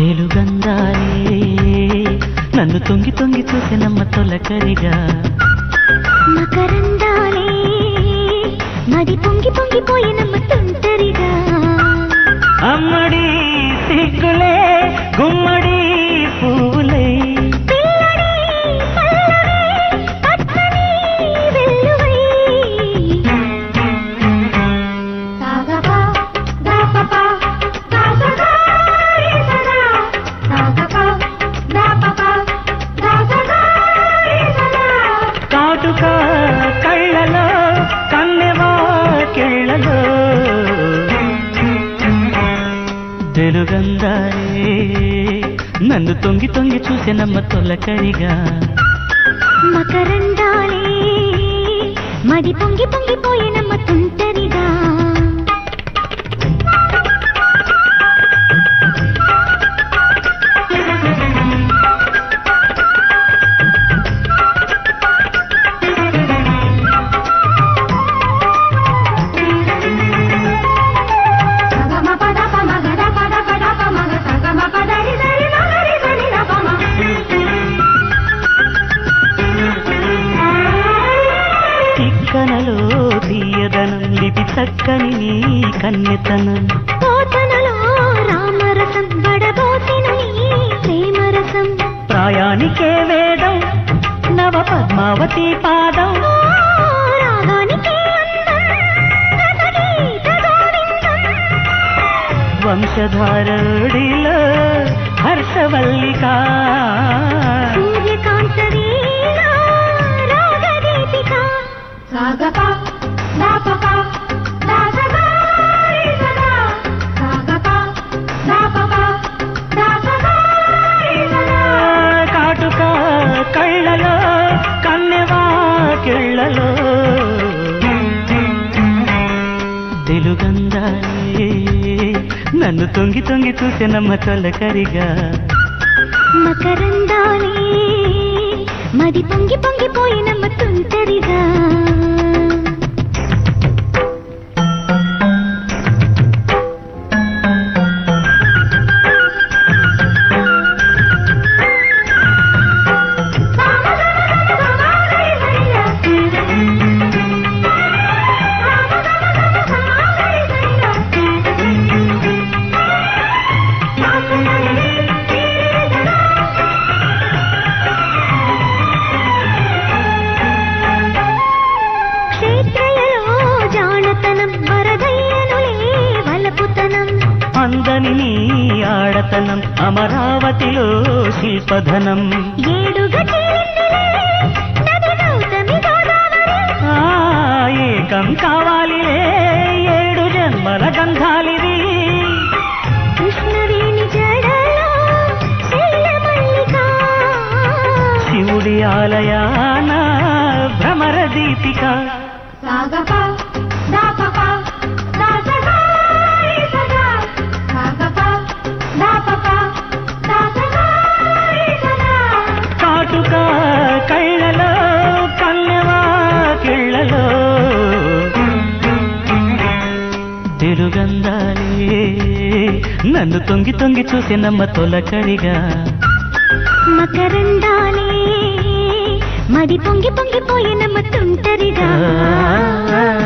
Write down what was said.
తెలుగందాలే నన్ను తొంగి తొంగి చూసినమ్మ తొలకరిగా మకరందాలే మది పొంగి పొంగిపోయినమ్మ తుంటరిగా అమ్మడి సిగ్గులే గుమ్మడి పూలే పిల్లడి పల్లవి పచ్చని వెల్లువై సాగపా దాపపా దాసగా రేసగా సాగపా దాపపా దాసగా రేసగా కాటుక కళ్ళలో కన్నెవా కెళ్ళలో తెలుగందాలే నన్ను తొంగి తొంగి చూసినమ్మ తొలకరిగా మకరందాలే మది పొంగి పొంగిపోయినమ్మ తుంటరిగా తిక్కనలో తీయదనం లిపి చక్కని నీ కన్యతనం పోతనలో రామరసం బడబోసిన నీ ప్రేమరసం ప్రాయానికే వేదం నవ పద్మావతి పాదం ఓ రాగానికే అందం రసగీత గోవిందం వంశధారుడిలో హర్షవల్లిక సూర్యకాంత వీణ రాగదీపిక సాగపా దాపపా దాసగా రేసగా సాగపా దాపపా దాసగా రేసగా కాటుక కళ్ళలో కన్నెవా కెళ్ళలో తెలుగందాలే నన్ను తొంగి తొంగి చూసినమ్మ తొలకరిగా మకరందాలే మది పొంగి పొంగిపోయినమ్మ తుంటరిగా క్షేత్రయలో జానతనం వరదయ్యనులే వలపుతనం అందని నీ ఆడతనం అమరావతిలో శిల్పధనం ఏడుగా చేరిందిలే నది గౌతమి గోదావరి ఆ, ఏకం కావాలిలే ఏడు జన్మల గంధాలివి కృష్ణవేణి జడలో శైలమల్లిక శివుడి ఆలయాన భ్రమర దీపిక సాగప దాపప దాసగా రేసగా సాగప దాపప దాసగా రేసగా కాటుక కళ్ళలో కన్నెవా కిళ్ళలో తిరుగందాలే నన్ను తొంగి తొంగి చూసినమ్మ తొలకరిగా మకరందాలే మది పొంగి పొంగిపోయినమ్మ తుంటరిగా ఆ